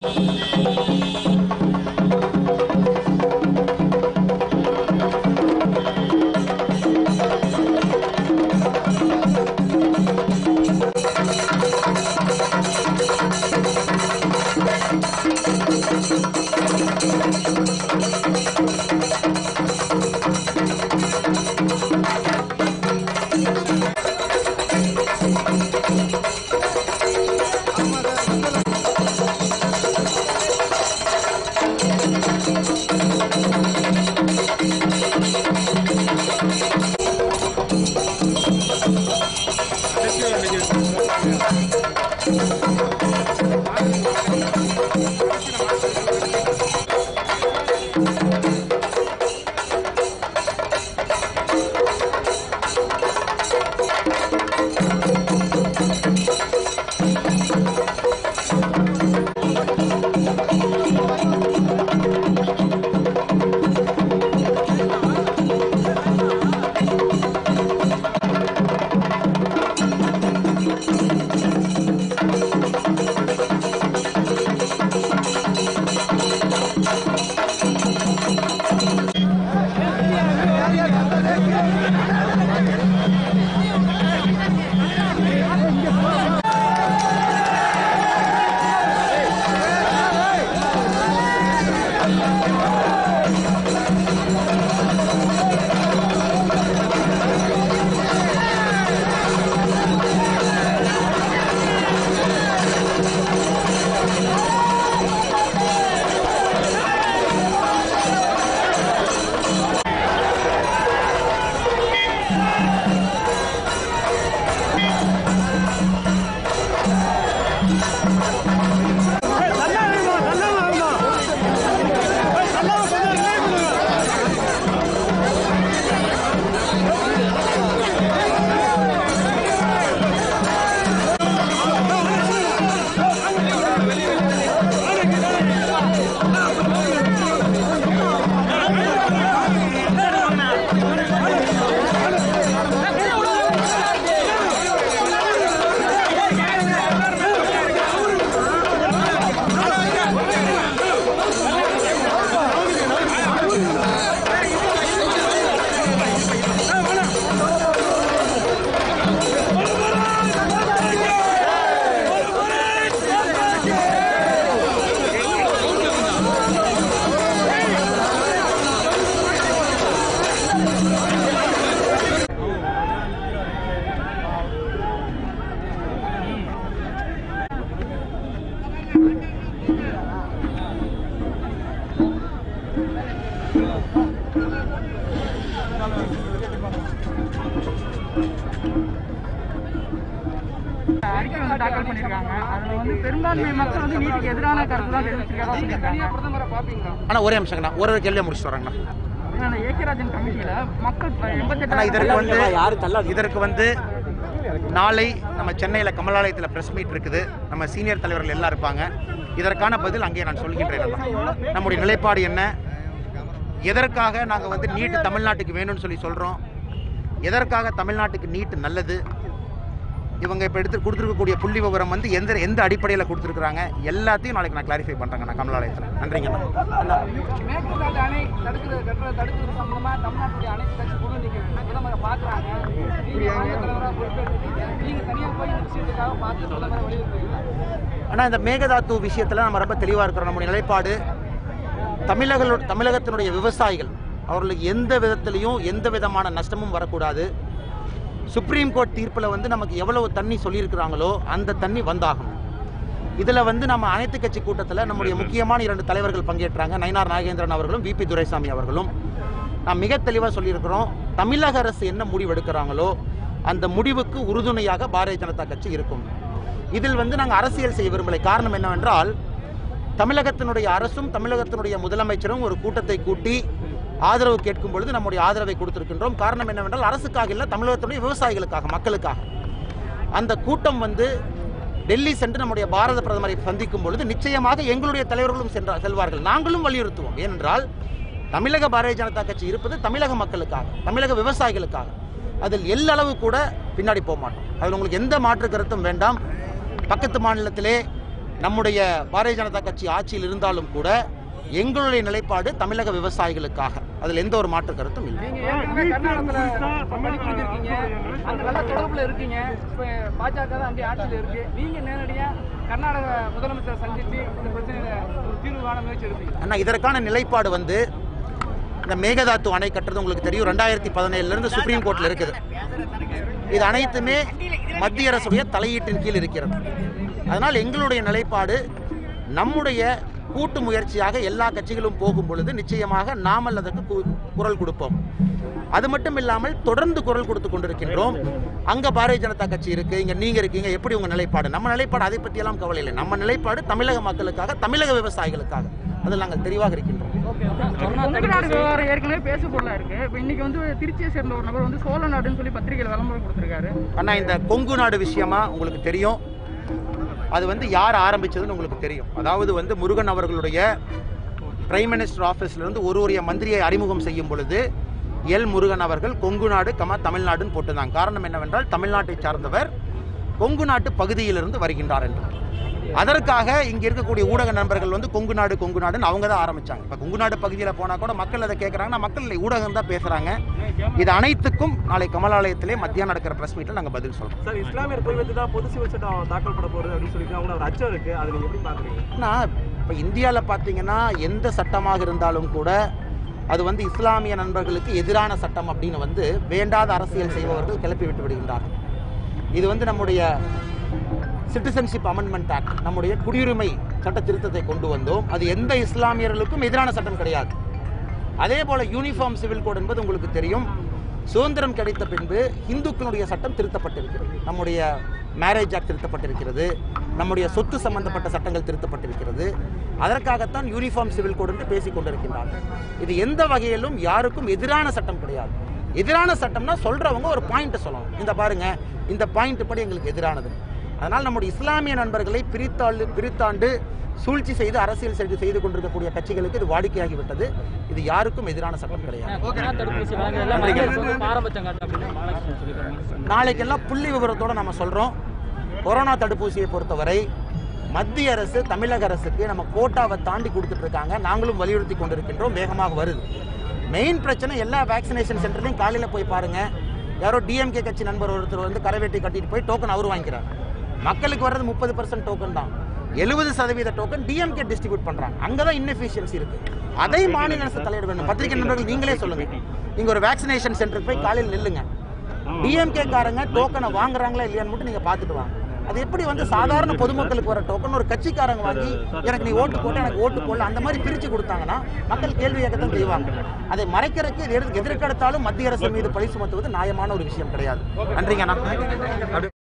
அறிக்கை வந்து தாக்கல் பண்ணியிருக்காங்க அதுல வந்து பெரும்பான்மை மக்கள் வந்து நீதிக்கு எதிரான கருத்து தான் தெரிவிச்சிருக்கதா சொல்லியிருக்காங்க பிரதமரை பாப்பீங்களா அண்ணா ஒரே நிமிஷங்கண்ணா ஒரு ஒரு கேள்வியை முடிச்சுட்டு வரேங்கண்ணா அந்த ஏகராஜன் கமிட்டியில மக்கள் அண்ணா இதற்கு வந்து எண்பத்தெட்டு இதற்கு வந்து நாளை நம்ம சென்னையில் கமலாலயத்தில் பிரஸ் மீட் இருக்குது நம்ம சீனியர் தலைவர்கள் எல்லாம் இருப்பாங்க இதற்கான பதில் அங்கே நான் சொல்கின்றேன் அண்ணா. நம்முடைய நிலைப்பாடு என்ன எதற்காக நாங்கள் வந்து நீட் தமிழ்நாட்டுக்கு வேணும்னு சொல்லி சொல்கிறோம் எதற்காக தமிழ்நாட்டுக்கு நீட் நல்லது இவங்க இப்போ எடுத்து கொடுத்துருக்கக்கூடிய புள்ளி விவரம் வந்து எந்த எந்த அடிப்படையில் கொடுத்துருக்குறாங்க எல்லாத்தையும் நாளைக்கு நான் கிளாரிஃபை பண்ணுறேங்க நான் கமலாலயத்தில் நன்றிங்கண்ணா அண்ணா மேற்குதாட்டு அணை தடுக்கிறது கட்டுறது தடுக்கிறது சம்பந்தமா தமிழ்நாட்டுடைய அனைத்து கட்சி குழு நீங்க பிரதமரை பாக்குறாங்க நீங்க மாநில தலைவராக பொறுப்பேற்றிருக்கீங்க நீங்க தனியா போய் இந்த விஷயத்துக்காக பார்த்து பிரதமரை வலியுறுத்துறீங்க ஆனால் இந்த மேகதாத்து விஷயத்தில் நம்ம ரொம்ப தெளிவாக இருக்கிறோம் நம்முடைய நிலைப்பாடு தமிழகளோட தமிழகத்தினுடைய விவசாயிகள் அவர்களுக்கு எந்த விதத்திலையும் எந்த விதமான நஷ்டமும் வரக்கூடாது சுப்ரீம் கோர்ட் தீர்ப்பில் வந்து நமக்கு எவ்வளவு தண்ணி சொல்லியிருக்கிறாங்களோ அந்த தண்ணி வந்தாகணும் இதில் வந்து நம்ம அனைத்து கட்சி கூட்டத்தில் நம்முடைய முக்கியமான இரண்டு தலைவர்கள் பங்கேற்றாங்க நயினார் நாகேந்திரன் அவர்களும் விபி துரைசாமி அவர்களும் நாம் மிக தெளிவாக சொல்லியிருக்கிறோம் தமிழக அரசு என்ன முடிவு எடுக்கிறாங்களோ அந்த முடிவுக்கு உறுதுணையாக பாரதிய ஜனதா கட்சி இருக்கும் இதில் வந்து நாங்கள் அரசியல் செய்ய விரும்பலை காரணம் என்னவென்றால் தமிழகத்தினுடைய அரசும் தமிழகத்தினுடைய முதலமைச்சரும் ஒரு கூட்டத்தை கூட்டி ஆதரவு கேட்கும் பொழுது நம்முடைய ஆதரவை கொடுத்திருக்கின்றோம் காரணம் என்னவென்றால் அரசுக்காக இல்லை தமிழகத்துடைய விவசாயிகளுக்காக மக்களுக்காக அந்த கூட்டம் வந்து டெல்லி சென்று நம்முடைய பாரத பிரதமரை சந்திக்கும் பொழுது நிச்சயமாக எங்களுடைய தலைவர்களும் சென்றா செல்வார்கள் நாங்களும் வலியுறுத்துவோம் ஏனென்றால் தமிழக பாரதிய ஜனதா கட்சி இருப்பது தமிழக மக்களுக்காக தமிழக விவசாயிகளுக்காக அதில் எல்லளவு கூட பின்னாடி போக மாட்டோம் அதில் உங்களுக்கு எந்த மாற்று கருத்தும் வேண்டாம் பக்கத்து மாநிலத்திலே நம்முடைய பாரதிய ஜனதா கட்சி ஆட்சியில் இருந்தாலும் கூட எங்களுடைய நிலைப்பாடு தமிழக விவசாயிகளுக்காக அதில் எந்த ஒரு மாற்று கருத்தும் இல்லை நீங்க ஏற்கனவே கர்நாடகத்துல பணி புரிஞ்சிருக்கீங்க அங்க நல்ல தொடர்புல இருக்கீங்க இப்ப பாஜக தான் அங்கே ஆட்சியில இருக்கு நீங்க நேரடியா கர்நாடக முதலமைச்சரை சந்திச்சு இந்த பிரச்சனையில ஒரு தீர்வு காண முயற்சி எடுப்பீங்க ஆனால் இதற்கான நிலைப்பாடு வந்து இந்த மேகதாத்து அணை கட்டுறது உங்களுக்கு தெரியும் ரெண்டாயிரத்தி பதினேழுலேருந்து சுப்ரீம் கோர்ட்டில் இருக்குது இது அனைத்துமே மத்திய அரசுடைய தலையீட்டின் கீழ் இருக்கிறது அதனால் எங்களுடைய நிலைப்பாடு நம்முடைய கூட்டு முயற்சியாக எல்லா கட்சிகளும் போகும் பொழுது நிச்சயமாக நாமல் அதற்கு கு- குரல் கொடுப்போம் அது மட்டும் இல்லாமல் தொடர்ந்து குரல் கொடுத்து கொண்டிருக்கின்றோம் அங்க பாரதிய ஜனதா கட்சி இருக்கு இங்க நீங்க இருக்கீங்க எப்படி உங்க நிலைப்பாடு நம்ம நிலைப்பாடு அதை பற்றி எல்லாம் கவலை இல்லை நம்ம நிலைப்பாடு தமிழக மக்களுக்காக தமிழக விவசாயிகளுக்காக அதில் நாங்கள் தெளிவாக இருக்கின்றோம் கொங்கு நாடு விவகாரம் ஏற்கனவே பேச பொருளா இருக்கு இப்போ இன்னைக்கு வந்து திருச்சியை சேர்ந்த ஒரு நபர் வந்து சோழ நாடுன்னு சொல்லி பத்திரிகையில் விளம்பரம் கொடுத்திருக்காரு அண்ணா இந்த கொங்கு நாடு விஷயமா உங்களுக்கு தெரியும் அது வந்து யார் ஆரம்பிச்சதுன்னு உங்களுக்கு தெரியும் அதாவது வந்து முருகன் அவர்களுடைய பிரைம் மினிஸ்டர் ஆஃபீஸ்லேருந்து ஒரு ஒரு மந்திரியை அறிமுகம் செய்யும் பொழுது எல் முருகன் அவர்கள் கொங்கு நாடு கமா தமிழ்நாடுன்னு போட்டிருந்தாங்க காரணம் என்னவென்றால் தமிழ்நாட்டை சார்ந்தவர் கொங்கு நாட்டு பகுதியிலிருந்து வருகின்றார் என்று அதற்காக இங்க இருக்கக்கூடிய ஊடக நண்பர்கள் வந்து கொங்கு நாடு கொங்கு நாடுன்னு அவங்க தான் ஆரம்பிச்சாங்க இப்போ கொங்கு நாடு பகுதியில் போனால் கூட மக்கள் அதை கேட்குறாங்கன்னா மக்கள் இல்லை, ஊடகம் தான் பேசுகிறாங்க இது அனைத்துக்கும் நாளை கமலாலயத்திலே மத்தியானம் நடக்கிற ப்ரெஸ் மீட்டில் நாங்கள் பதில் சொல்கிறோம் சார் இஸ்லாமியர் போய் வச்சு தான் பொது சிவில் சட்டம் தாக்கல் பண்ண போறது அப்படின்னு சொல்லிட்டு அவங்க ஒரு அச்சம் இருக்கு அதை நீங்க எப்படி பாக்குறீங்க ஆனால் இப்போ இந்தியாவில் பார்த்தீங்கன்னா எந்த சட்டமாக இருந்தாலும் கூட அது வந்து இஸ்லாமிய நண்பர்களுக்கு எதிரான சட்டம் அப்படின்னு வந்து வேண்டாத அரசியல் செய்பவர்கள் கிளப்பி விட்டு விடுகின்றார்கள் இது வந்து நம்முடைய சிட்டிசன்ஷிப் அமெண்ட்மெண்ட் ஆக்ட் நம்முடைய குடியுரிமை சட்ட திருத்தத்தை கொண்டு வந்தோம் அது எந்த இஸ்லாமியர்களுக்கும் எதிரான சட்டம் கிடையாது அதே போல யூனிஃபார்ம் சிவில் கோட் என்பது உங்களுக்கு தெரியும் சுதந்திரம் கிடைத்த பின்பு இந்துக்களுடைய சட்டம் திருத்தப்பட்டிருக்கிறது நம்முடைய மேரேஜ் ஆக்ட் திருத்தப்பட்டிருக்கிறது நம்முடைய சொத்து சம்பந்தப்பட்ட சட்டங்கள் திருத்தப்பட்டிருக்கிறது அதற்காகத்தான் யூனிஃபார்ம் சிவில் கோட் என்று பேசிக் கொண்டிருக்கின்றார்கள் இது எந்த வகையிலும் யாருக்கும் எதிரான சட்டம் கிடையாது எதிரான சட்டம்னா சொல்றவங்க ஒரு பாயிண்ட் சொல்லணும் இந்த பாருங்க இந்த பாயிண்ட் படி எங்களுக்கு எதிரானது அதனால் நம்முடைய இஸ்லாமிய நண்பர்களை பிரித்தாண்டு பிரித்தாண்டு சூழ்ச்சி செய்து அரசியல் செய்து செய்து கொண்டிருக்கக்கூடிய கட்சிகளுக்கு இது வாடிக்கையாகிவிட்டது இது யாருக்கும் எதிரான சட்டம் கிடையாது கொரோனா தடுப்பூசி வாங்க எல்லாம் நன்றிகள். மத்திய அரசு ஆரம்பிச்சாங்க அப்படின்னு மகாலட்சுமி சொல்லியிருக்காங்க நாளைக்கெல்லாம் புள்ளி விவரத்தோட நம்ம சொல்றோம் கொரோனா தடுப்பூசியை பொறுத்தவரை மத்திய அரசு தமிழக அரசுக்கு நம்ம கோட்டாவை தாண்டி கொடுத்துட்டு இருக்காங்க நாங்களும் வலியுறுத்தி கொண்டிருக்கின்றோம் வேகமாக வருது மெயின் பிரச்சனை எல்லா வேக்சினேஷன் சென்டர்லையும் காலையில் போய் பாருங்க யாரோ டிஎம்கே கட்சி நண்பர் ஒருத்தர் வந்து கரைவேட்டி கட்டிட்டு போய் டோக்கன் அவர் வாங்கிக்கிறார் மக்களுக்கு வர்றது முப்பது பர்சன்ட் டோக்கன் தான் எழுபது சதவீத டோக்கன் டிஎம்கே டிஸ்ட்ரிபியூட் பண்றாங்க அங்கதான் இன்னெஃபிஷியன்சி இருக்கு அதை மாநில அரசு தலையிட வேண்டும் பத்திரிகை நண்பர்கள் நீங்களே சொல்லுங்க இங்க ஒரு வேக்சினேஷன் சென்டருக்கு போய் காலையில் நில்லுங்க டிஎம்கே காரங்க டோக்கனை வாங்குறாங்களா இல்லையான்னு மட்டும் நீங்க பார்த்துட்டு வாங்க அது எப்படி வந்து சாதாரண பொதுமக்களுக்கு வர டோக்கன் ஒரு கட்சிக்காரங்க வாங்கி எனக்கு நீ ஓட்டு போட்டு எனக்கு ஓட்டு போடல அந்த மாதிரி பிரிச்சு கொடுத்தாங்கன்னா மக்கள் கேள்வி கேட்கத்தான் செய்வாங்க அதை மறைக்கிறதுக்கு எது- எதற்கெடுத்தாலும் மத்திய அரசு மீது பழி சுமத்துவது நியாயமான ஒரு விஷயம் கிடையாது நன்றிங்கண்ணா